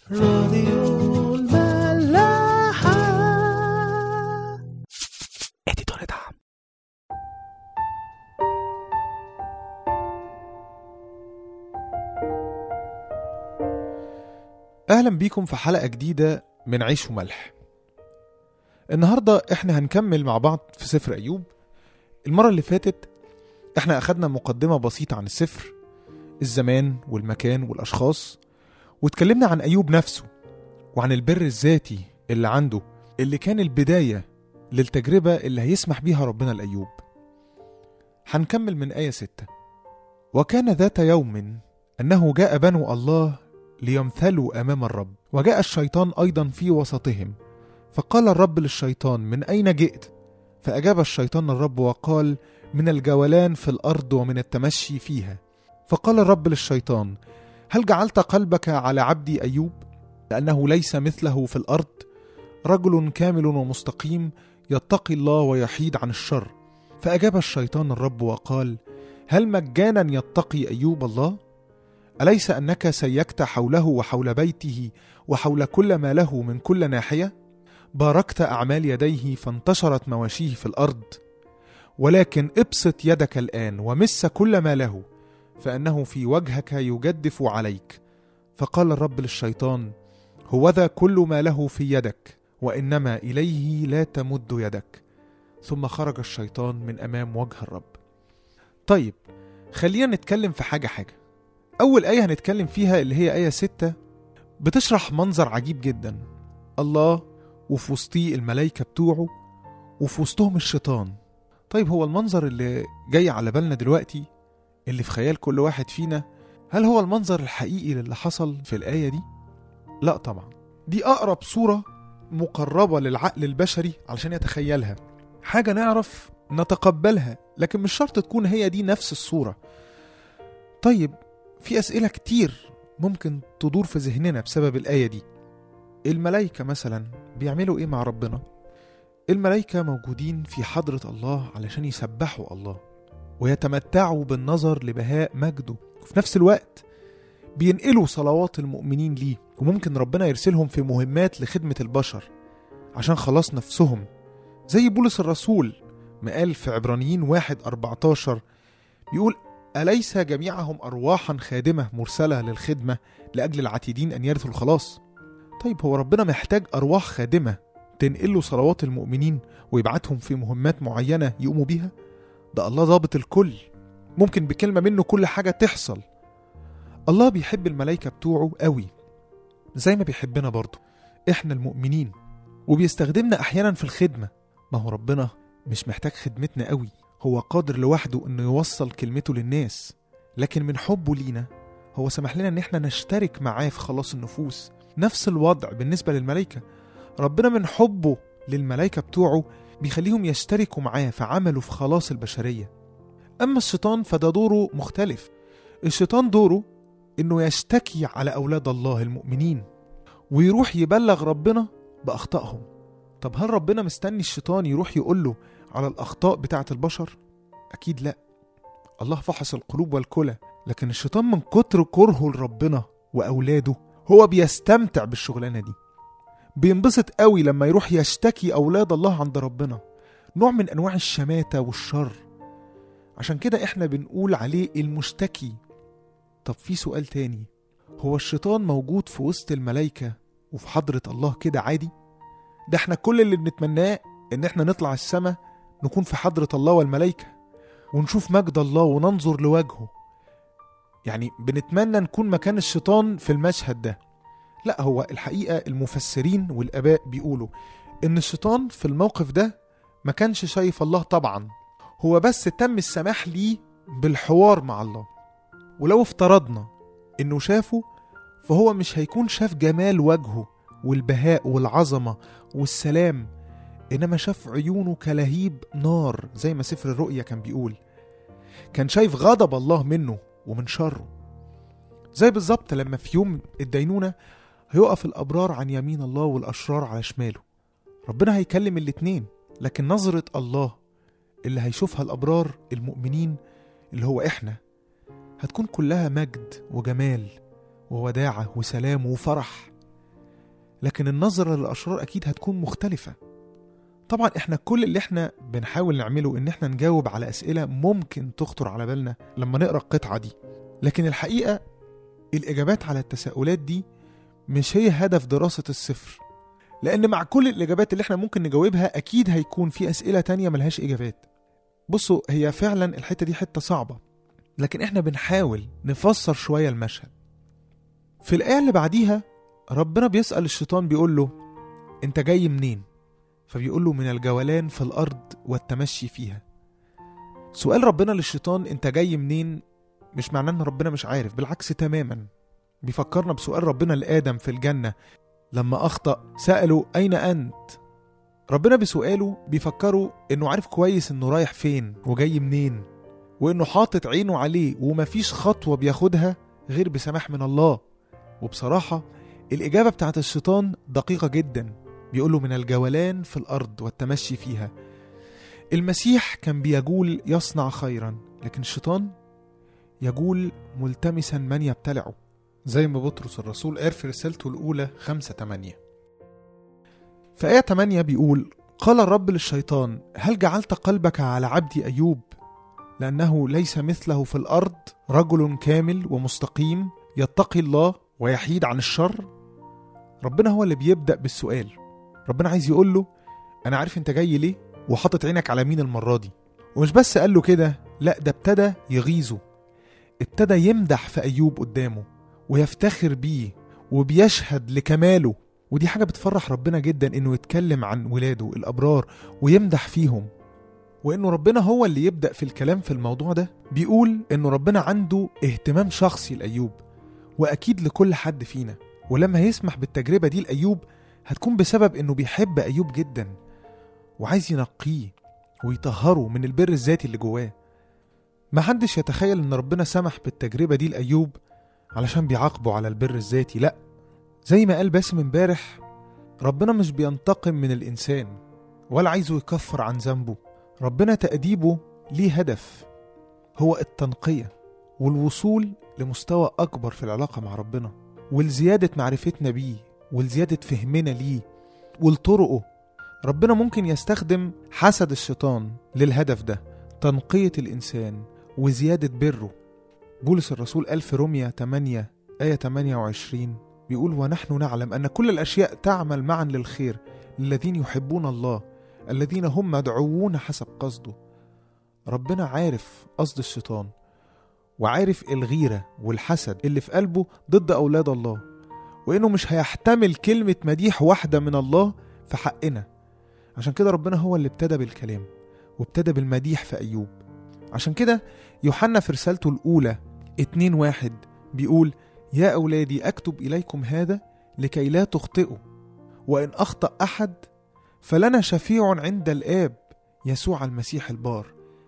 راديو الملاحة اديتور دعم اهلا بيكم في حلقة جديدة من عيش وملح النهاردة احنا هنكمل مع بعض في سفر ايوب المرة اللي فاتت احنا اخدنا مقدمة بسيطة عن السفر الزمان والمكان والاشخاص واتكلمنا عن ايوب نفسه وعن البر الذاتي اللي عنده اللي كان البداية للتجربة اللي هيسمح بيها ربنا لأيوب هنكمل من آية ستة وكان ذات يوم أنه جاء بنو الله ليمثلوا أمام الرب وجاء الشيطان أيضا في وسطهم فقال الرب للشيطان من أين جئت؟ فأجاب الشيطان الرب وقال من الجولان في الأرض ومن التمشي فيها فقال الرب للشيطان هل جعلت قلبك على عبدي أيوب؟ لأنه ليس مثله في الأرض رجل كامل ومستقيم يتقي الله ويحيد عن الشر فأجاب الشيطان الرب وقال هل مجانا يتقي أيوب الله؟ أليس أنك سيكت حوله وحول بيته وحول كل ما له من كل ناحية؟ باركت أعمال يديه فانتشرت مواشيه في الأرض ولكن ابسط يدك الآن ومس كل ما له فأنه في وجهك يجدف عليك فقال الرب للشيطان هوذا كل ما له في يدك وإنما إليه لا تمد يدك ثم خرج الشيطان من أمام وجه الرب طيب خلينا نتكلم في حاجة حاجة أول آية هنتكلم فيها اللي هي آية ستة بتشرح منظر عجيب جدا الله وفي وسطيه الملايكة بتوعه وفي وسطهم الشيطان طيب هو المنظر اللي جاي على بالنا دلوقتي اللي في خيال كل واحد فينا هل هو المنظر الحقيقي للي حصل في الآية دي؟ لا طبعا دي أقرب صورة مقربة للعقل البشري علشان يتخيلها حاجة نعرف نتقبلها لكن مش شرط تكون هي دي نفس الصورة طيب في أسئلة كتير ممكن تدور في ذهننا بسبب الآية دي الملايكة مثلا بيعملوا إيه مع ربنا؟ الملايكة موجودين في حضرة الله علشان يسبحوا الله ويتمتعوا بالنظر لبهاء مجده وفي نفس الوقت بينقلوا صلوات المؤمنين ليه وممكن ربنا يرسلهم في مهمات لخدمة البشر عشان خلاص نفسهم زي بولس الرسول ما قال في عبرانيين واحد 14 بيقول أليس جميعهم أرواحا خادمة مرسلة للخدمة لأجل العتيدين أن يرثوا الخلاص طيب هو ربنا محتاج أرواح خادمة تنقل له صلوات المؤمنين ويبعتهم في مهمات معينة يقوموا بيها ده الله ضابط الكل ممكن بكلمة منه كل حاجة تحصل الله بيحب الملايكة بتوعه قوي زي ما بيحبنا برضه احنا المؤمنين وبيستخدمنا احيانا في الخدمة ما هو ربنا مش محتاج خدمتنا قوي هو قادر لوحده انه يوصل كلمته للناس لكن من حبه لينا هو سمح لنا ان احنا نشترك معاه في خلاص النفوس نفس الوضع بالنسبة للملايكة ربنا من حبه للملايكة بتوعه بيخليهم يشتركوا معاه في عمله في خلاص البشرية أما الشيطان فده دوره مختلف الشيطان دوره إنه يشتكي على أولاد الله المؤمنين ويروح يبلغ ربنا بأخطائهم طب هل ربنا مستني الشيطان يروح يقول له على الأخطاء بتاعة البشر؟ أكيد لأ الله فحص القلوب والكلى لكن الشيطان من كتر كرهه لربنا وأولاده هو بيستمتع بالشغلانة دي بينبسط قوي لما يروح يشتكي أولاد الله عند ربنا نوع من أنواع الشماتة والشر عشان كده احنا بنقول عليه المشتكي طب في سؤال تاني هو الشيطان موجود في وسط الملايكة وفي حضرة الله كده عادي ده احنا كل اللي بنتمناه ان احنا نطلع السما نكون في حضرة الله والملايكة ونشوف مجد الله وننظر لوجهه يعني بنتمنى نكون مكان الشيطان في المشهد ده لا هو الحقيقة المفسرين والآباء بيقولوا إن الشيطان في الموقف ده ما كانش شايف الله طبعا هو بس تم السماح ليه بالحوار مع الله ولو افترضنا إنه شافه فهو مش هيكون شاف جمال وجهه والبهاء والعظمة والسلام إنما شاف عيونه كلهيب نار زي ما سفر الرؤيا كان بيقول كان شايف غضب الله منه ومن شره زي بالظبط لما في يوم الدينونة هيقف الأبرار عن يمين الله والأشرار على شماله ربنا هيكلم الاتنين لكن نظرة الله اللي هيشوفها الأبرار المؤمنين اللي هو إحنا هتكون كلها مجد وجمال ووداعة وسلام وفرح لكن النظرة للأشرار أكيد هتكون مختلفة طبعا احنا كل اللي احنا بنحاول نعمله ان احنا نجاوب على أسئلة ممكن تخطر على بالنا لما نقرأ القطعة دي لكن الحقيقة الإجابات على التساؤلات دي مش هي هدف دراسة الصفر لأن مع كل الإجابات اللي احنا ممكن نجاوبها أكيد هيكون في أسئلة تانية ملهاش إجابات بصوا هي فعلا الحتة دي حتة صعبة لكن احنا بنحاول نفسر شوية المشهد في الآية اللي بعديها ربنا بيسأل الشيطان بيقول له انت جاي منين فبيقول له من الجولان في الأرض والتمشي فيها سؤال ربنا للشيطان انت جاي منين مش معناه ان ربنا مش عارف بالعكس تماما بيفكرنا بسؤال ربنا لآدم في الجنة لما أخطأ سأله أين أنت ربنا بسؤاله بيفكره إنه عارف كويس إنه رايح فين وجاي منين وإنه حاطط عينه عليه ومفيش خطوة بياخدها غير بسماح من الله وبصراحة الإجابة بتاعت الشيطان دقيقة جدا بيقوله من الجولان في الأرض والتمشي فيها المسيح كان بيجول يصنع خيرا لكن الشيطان يجول ملتمسا من يبتلعه زي ما بطرس الرسول قال في رسالته الأولى خمسة تمانية في آية 8 بيقول قال الرب للشيطان هل جعلت قلبك على عبدي أيوب لأنه ليس مثله في الأرض رجل كامل ومستقيم يتقي الله ويحيد عن الشر ربنا هو اللي بيبدأ بالسؤال ربنا عايز يقول له أنا عارف أنت جاي ليه وحاطط عينك على مين المرة دي ومش بس قال له كده لا ده ابتدى يغيظه ابتدى يمدح في أيوب قدامه ويفتخر بيه وبيشهد لكماله ودي حاجة بتفرح ربنا جدا إنه يتكلم عن ولاده الأبرار ويمدح فيهم وإنه ربنا هو اللي يبدأ في الكلام في الموضوع ده بيقول إنه ربنا عنده اهتمام شخصي لأيوب وأكيد لكل حد فينا ولما يسمح بالتجربة دي لأيوب هتكون بسبب إنه بيحب أيوب جدا وعايز ينقيه ويطهره من البر الذاتي اللي جواه محدش يتخيل إن ربنا سمح بالتجربة دي لأيوب علشان بيعاقبه على البر الذاتي لأ زي ما قال باسم امبارح ربنا مش بينتقم من الإنسان ولا عايزه يكفر عن ذنبه ربنا تأديبه ليه هدف هو التنقية والوصول لمستوى أكبر في العلاقة مع ربنا ولزيادة معرفتنا بيه ولزيادة فهمنا ليه ولطرقه ربنا ممكن يستخدم حسد الشيطان للهدف ده تنقية الإنسان وزيادة بره بولس الرسول قال في روميا 8 آية 28 بيقول ونحن نعلم أن كل الأشياء تعمل معا للخير للذين يحبون الله الذين هم مدعوون حسب قصده ربنا عارف قصد الشيطان وعارف الغيرة والحسد اللي في قلبه ضد أولاد الله وإنه مش هيحتمل كلمة مديح واحدة من الله في حقنا عشان كده ربنا هو اللي ابتدى بالكلام وابتدى بالمديح في أيوب عشان كده يوحنا في رسالته الأولى اتنين واحد بيقول يا أولادي أكتب إليكم هذا لكي لا تخطئوا وإن أخطأ أحد فلنا شفيع عند الآب يسوع المسيح البار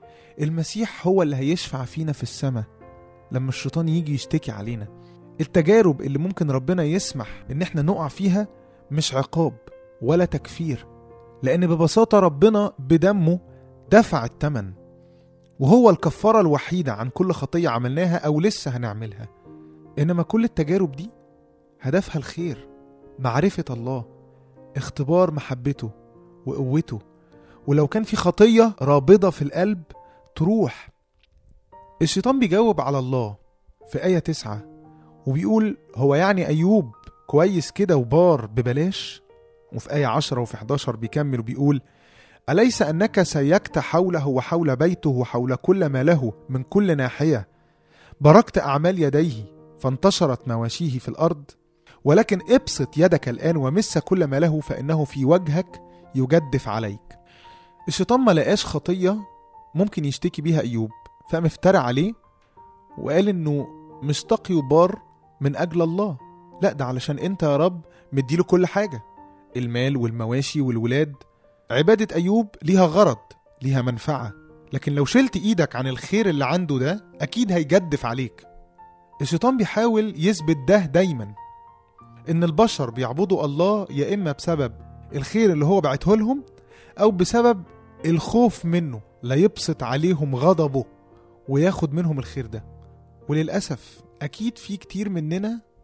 المسيح هو اللي هيشفع فينا في السماء لما الشيطان يجي يشتكي علينا التجارب اللي ممكن ربنا يسمح ان احنا نقع فيها مش عقاب ولا تكفير لان ببساطة ربنا بدمه دفع الثمن وهو الكفارة الوحيدة عن كل خطية عملناها او لسه هنعملها انما كل التجارب دي هدفها الخير معرفة الله اختبار محبته وقوته ولو كان في خطية رابضة في القلب تروح الشيطان بيجاوب على الله في آية تسعة وبيقول هو يعني أيوب كويس كده وبار ببلاش وفي آية عشرة وفي 11 بيكمل وبيقول أليس أنك سيكت حوله وحول بيته وحول كل ما له من كل ناحية باركت أعمال يديه فانتشرت مواشيه في الأرض ولكن ابسط يدك الآن ومس كل ما له فإنه في وجهك يجدف عليك الشيطان ما لقاش خطية ممكن يشتكي بيها أيوب فقام افترى عليه وقال إنه مش تقي وبار من أجل الله لا ده علشان أنت يا رب مديله كل حاجة المال والمواشي والولاد عبادة أيوب ليها غرض ليها منفعة لكن لو شلت إيدك عن الخير اللي عنده ده أكيد هيجدف عليك الشيطان بيحاول يثبت ده دايما إن البشر بيعبدوا الله يا إما بسبب الخير اللي هو بعته لهم أو بسبب الخوف منه لا يبسط عليهم غضبه وياخد منهم الخير ده وللأسف أكيد في كتير مننا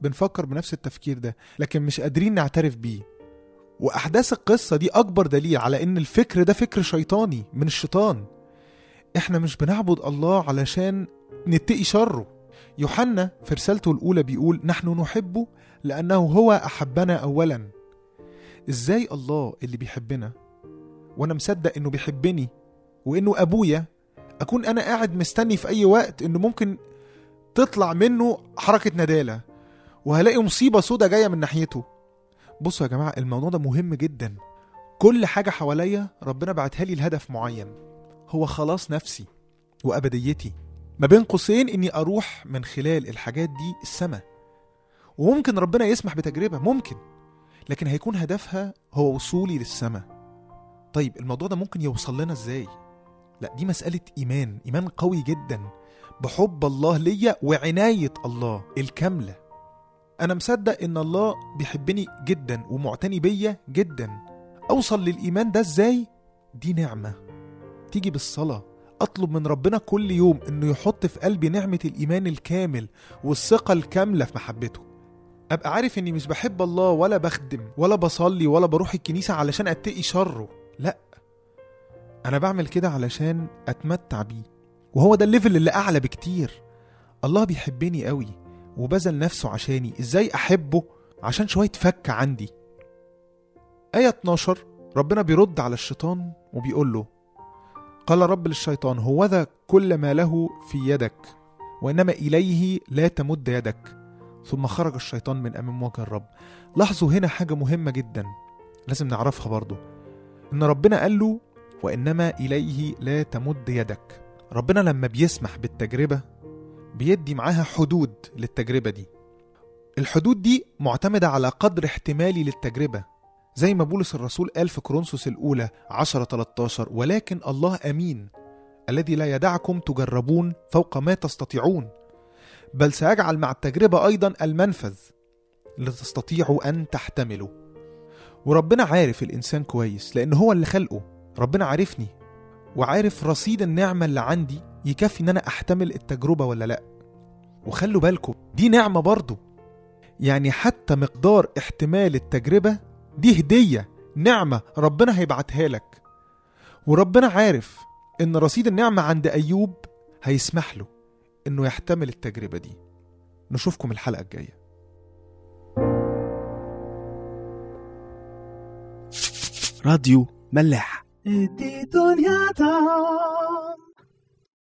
بنفكر بنفس التفكير ده لكن مش قادرين نعترف بيه واحداث القصه دي اكبر دليل على ان الفكر ده فكر شيطاني من الشيطان احنا مش بنعبد الله علشان نتقي شره يوحنا في رسالته الاولى بيقول نحن نحبه لانه هو احبنا اولا ازاي الله اللي بيحبنا وانا مصدق انه بيحبني وانه ابويا اكون انا قاعد مستني في اي وقت انه ممكن تطلع منه حركه نداله وهلاقي مصيبه سودة جايه من ناحيته بصوا يا جماعه الموضوع ده مهم جدا كل حاجه حواليا ربنا بعتها لي لهدف معين هو خلاص نفسي وابديتي ما بين قوسين اني اروح من خلال الحاجات دي السماء وممكن ربنا يسمح بتجربه ممكن لكن هيكون هدفها هو وصولي للسماء طيب الموضوع ده ممكن يوصل لنا ازاي لا دي مسألة إيمان إيمان قوي جدا بحب الله ليا وعناية الله الكاملة أنا مصدق إن الله بيحبني جدا ومعتني بيا جدا أوصل للإيمان ده إزاي؟ دي نعمة تيجي بالصلاة أطلب من ربنا كل يوم إنه يحط في قلبي نعمة الإيمان الكامل والثقة الكاملة في محبته أبقى عارف إني مش بحب الله ولا بخدم ولا بصلي ولا بروح الكنيسة علشان أتقي شره لأ أنا بعمل كده علشان أتمتع بيه وهو ده الليفل اللي أعلى بكتير الله بيحبني قوي وبذل نفسه عشاني إزاي أحبه عشان شوية فك عندي آية 12 ربنا بيرد على الشيطان وبيقول له قال رب للشيطان هوذا كل ما له في يدك وإنما إليه لا تمد يدك ثم خرج الشيطان من أمام وجه الرب لاحظوا هنا حاجة مهمة جدا لازم نعرفها برضو إن ربنا قال له وإنما إليه لا تمد يدك ربنا لما بيسمح بالتجربة بيدي معاها حدود للتجربة دي الحدود دي معتمدة على قدر احتمالي للتجربة زي ما بولس الرسول قال في كورنثوس الأولى 10 13 ولكن الله أمين الذي لا يدعكم تجربون فوق ما تستطيعون بل سيجعل مع التجربة أيضا المنفذ لتستطيعوا أن تحتملوا وربنا عارف الإنسان كويس لأن هو اللي خلقه ربنا عارفني وعارف رصيد النعمة اللي عندي يكفي إن أنا أحتمل التجربة ولا لأ وخلوا بالكم دي نعمة برضو يعني حتى مقدار احتمال التجربة دي هدية نعمة ربنا هيبعتها لك وربنا عارف إن رصيد النعمة عند أيوب هيسمح له إنه يحتمل التجربة دي نشوفكم الحلقة الجاية راديو ملاح دي دنيا تا